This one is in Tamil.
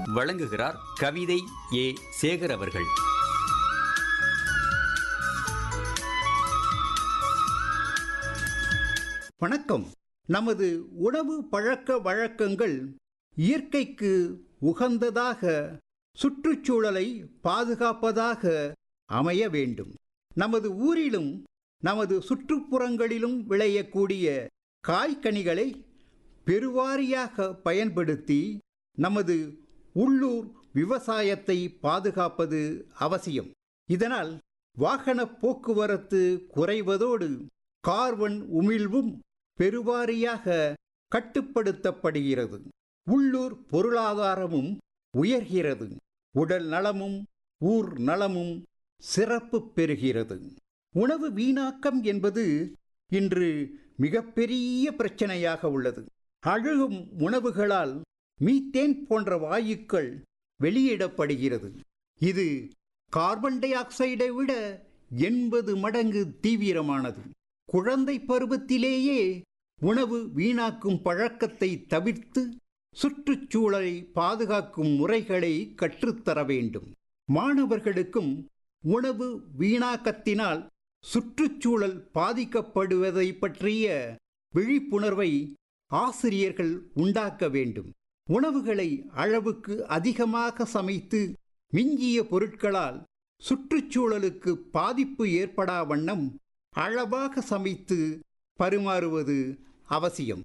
வழங்குகிறார் கவிதை ஏ சேகர் அவர்கள் வணக்கம் நமது உணவு பழக்க வழக்கங்கள் இயற்கைக்கு உகந்ததாக சுற்றுச்சூழலை பாதுகாப்பதாக அமைய வேண்டும் நமது ஊரிலும் நமது சுற்றுப்புறங்களிலும் விளையக்கூடிய காய்கனிகளை பெருவாரியாக பயன்படுத்தி நமது உள்ளூர் விவசாயத்தை பாதுகாப்பது அவசியம் இதனால் வாகன போக்குவரத்து குறைவதோடு கார்பன் உமிழ்வும் பெருவாரியாக கட்டுப்படுத்தப்படுகிறது உள்ளூர் பொருளாதாரமும் உயர்கிறது உடல் நலமும் ஊர் நலமும் சிறப்பு பெறுகிறது உணவு வீணாக்கம் என்பது இன்று மிகப்பெரிய பிரச்சனையாக உள்ளது அழுகும் உணவுகளால் மீத்தேன் போன்ற வாயுக்கள் வெளியிடப்படுகிறது இது கார்பன் டை ஆக்சைடை விட எண்பது மடங்கு தீவிரமானது குழந்தை பருவத்திலேயே உணவு வீணாக்கும் பழக்கத்தை தவிர்த்து சுற்றுச்சூழலை பாதுகாக்கும் முறைகளை கற்றுத்தர வேண்டும் மாணவர்களுக்கும் உணவு வீணாக்கத்தினால் சுற்றுச்சூழல் பாதிக்கப்படுவதை பற்றிய விழிப்புணர்வை ஆசிரியர்கள் உண்டாக்க வேண்டும் உணவுகளை அளவுக்கு அதிகமாக சமைத்து மிஞ்சிய பொருட்களால் சுற்றுச்சூழலுக்கு பாதிப்பு ஏற்படா வண்ணம் அளவாக சமைத்து பரிமாறுவது அவசியம்